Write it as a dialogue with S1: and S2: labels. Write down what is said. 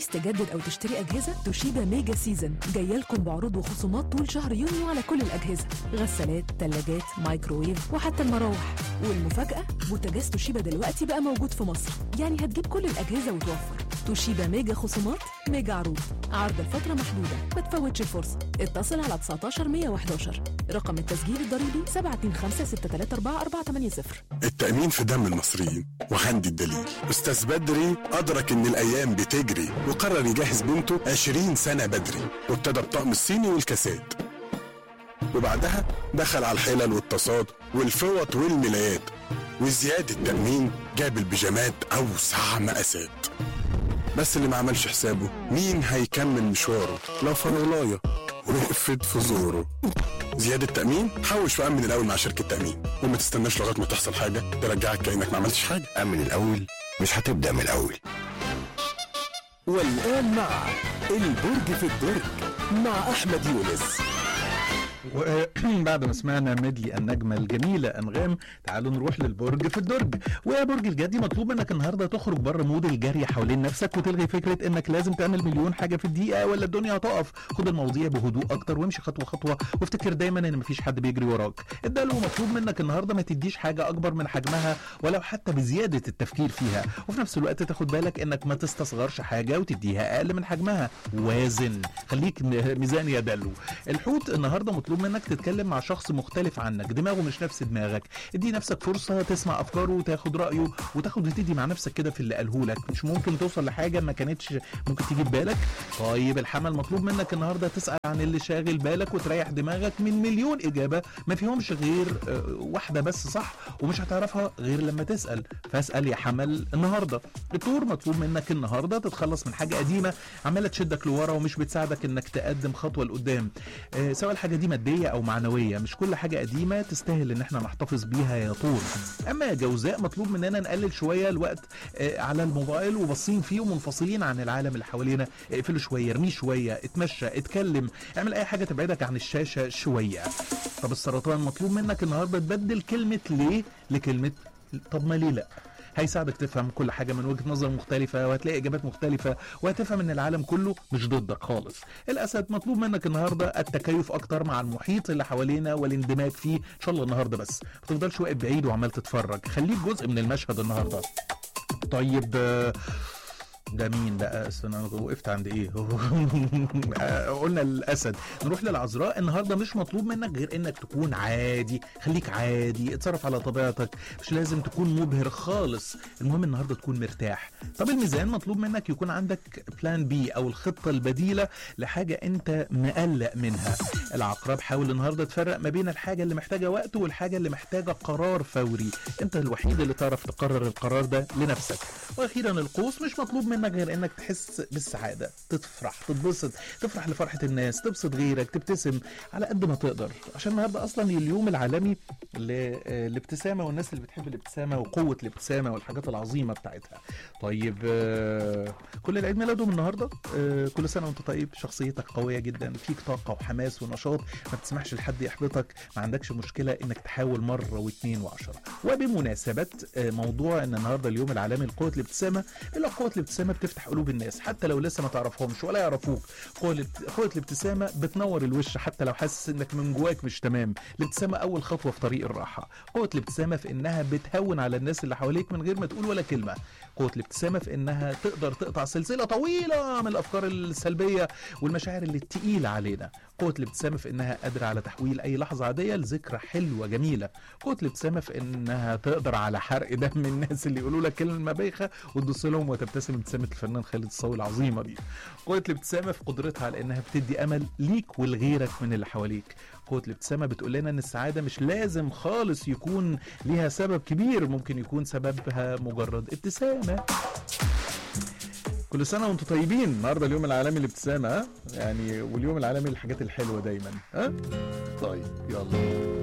S1: عايز تجدد او تشتري اجهزه توشيبا ميجا سيزن جايه لكم بعروض وخصومات طول شهر يونيو على كل الاجهزه غسالات ثلاجات مايكرويف وحتى المراوح والمفاجاه بوتاجاز توشيبا دلوقتي بقى موجود في مصر يعني هتجيب كل الاجهزه وتوفر توشيبا ميجا خصومات ميجا عروض عرض الفتره محدوده ما تفوتش الفرصه اتصل على 19 111 رقم التسجيل الضريبي 725
S2: التأمين في دم المصريين وعندي الدليل أستاذ بدري أدرك إن الأيام بتجري وقرر يجهز بنته 20 سنة بدري وابتدى بطقم الصيني والكاسات وبعدها دخل على الحلل والطاسات والفوط والملايات وزيادة تأمين جاب البيجامات أوسع مقاسات بس اللي ما عملش حسابه مين هيكمل مشواره لو فرغلاية وقفت في زوره زيادة تأمين حوش وأمن الأول مع شركة تأمين وما تستناش لغاية ما تحصل حاجة ترجعك كأنك ما عملتش حاجة
S3: أمن الأول مش هتبدأ من الأول
S4: والآن مع البرج في الدرج مع أحمد يونس
S5: وبعد ما سمعنا ميدلي النجمة الجميلة أنغام تعالوا نروح للبرج في الدرج ويا برج الجدي مطلوب منك النهارده تخرج بره مود الجري حوالين نفسك وتلغي فكرة إنك لازم تعمل مليون حاجة في الدقيقة ولا الدنيا هتقف خد المواضيع بهدوء أكتر وامشي خطوة خطوة وافتكر دايما إن مفيش حد بيجري وراك الدلو مطلوب منك النهارده ما تديش حاجة أكبر من حجمها ولو حتى بزيادة التفكير فيها وفي نفس الوقت تاخد بالك إنك ما تستصغرش حاجة وتديها أقل من حجمها وازن خليك ميزان يا دلو الحوت النهارده مطلوب منك تتكلم مع شخص مختلف عنك دماغه مش نفس دماغك ادي نفسك فرصه تسمع افكاره وتاخد رايه وتاخد وتدي مع نفسك كده في اللي قاله لك مش ممكن توصل لحاجه ما كانتش ممكن تيجي في بالك طيب الحمل مطلوب منك النهارده تسال عن اللي شاغل بالك وتريح دماغك من مليون اجابه ما فيهمش غير آه، واحده بس صح ومش هتعرفها غير لما تسال فاسال يا حمل النهارده الطور مطلوب منك النهارده تتخلص من حاجه قديمه عماله تشدك لورا ومش بتساعدك انك تقدم خطوه لقدام آه، سواء الحاجه دي ماديه او معنويه مش كل حاجه قديمه تستاهل ان احنا نحتفظ بيها يا طور اما يا جوزاء مطلوب مننا نقلل شويه الوقت آه، على الموبايل وباصين فيه ومنفصلين عن العالم اللي حوالينا اقفله شويه ارميه شويه اتمشى اتكلم اعمل اي حاجه تبعدك عن الشاشه شويه طب السرطان مطلوب منك النهارده تبدل كلمه ليه لكلمه طب ما ليه لا هيساعدك تفهم كل حاجه من وجهه نظر مختلفه وهتلاقي اجابات مختلفه وهتفهم ان العالم كله مش ضدك خالص الاسد مطلوب منك النهارده التكيف اكتر مع المحيط اللي حوالينا والاندماج فيه ان شاء الله النهارده بس ما تفضلش واقف بعيد وعمال تتفرج خليك جزء من المشهد النهارده طيب آه، ده مين بقى استنى انا وقفت عند ايه آه، قلنا الاسد نروح للعذراء النهارده مش مطلوب منك غير انك تكون عادي خليك عادي اتصرف على طبيعتك مش لازم تكون مبهر خالص المهم النهارده تكون مرتاح طب الميزان مطلوب منك يكون عندك بلان بي او الخطه البديله لحاجه انت مقلق منها العقرب حاول النهارده تفرق ما بين الحاجه اللي محتاجه وقت والحاجه اللي محتاجه قرار فوري انت الوحيد اللي تعرف تقرر القرار ده لنفسك واخيرا القوس مش مطلوب منك غير انك تحس بالسعاده تفرح تتبسط تفرح لفرحه الناس تبسط غيرك تبتسم على قد ما تقدر عشان النهارده اصلا اليوم العالمي للابتسامه والناس اللي بتحب الابتسامه وقوه الابتسامه والحاجات العظيمه بتاعتها طيب آه، كل العيد ميلادهم النهارده آه، كل سنه وانت طيب شخصيتك قويه جدا فيك طاقه وحماس ونشاط ما بتسمحش لحد يحبطك ما عندكش مشكله انك تحاول مره واثنين وعشرة وبمناسبه آه، موضوع ان النهارده اليوم العالمي لقوه الابتسامه الا قوه الابتسامه بتفتح قلوب الناس حتى لو لسه ما تعرفهمش ولا يعرفوك قوه الابت- قوه الابتسامه بتنور الوش حتى لو حاسس انك من جواك مش تمام الابتسامه اول خطوه في طريق الراحه قوه الابتسامه في انها بتهون على الناس اللي حواليك من غير ما تقول ولا كلمه قوه الابتسامه في انها تقدر تقطع سلسله طويله من الافكار السلبيه والمشاعر اللي التقيله علينا قوه الابتسامه في انها قادره على تحويل اي لحظه عاديه لذكرى حلوه جميله قوه الابتسامه في انها تقدر على حرق دم الناس اللي يقولوا لك كلمه بايخه وتبص لهم وتبتسم ابتسامه الفنان خالد الصاوي العظيمه دي قوه الابتسامه في قدرتها على انها بتدي امل ليك ولغيرك من اللي حواليك قوه الابتسامه بتقول لنا ان السعاده مش لازم خالص يكون ليها سبب كبير ممكن يكون سببها مجرد ابتسامه كل سنه وانتم طيبين النهارده اليوم العالمي للابتسامه ها يعني واليوم العالمي للحاجات الحلوه دايما ها طيب يلا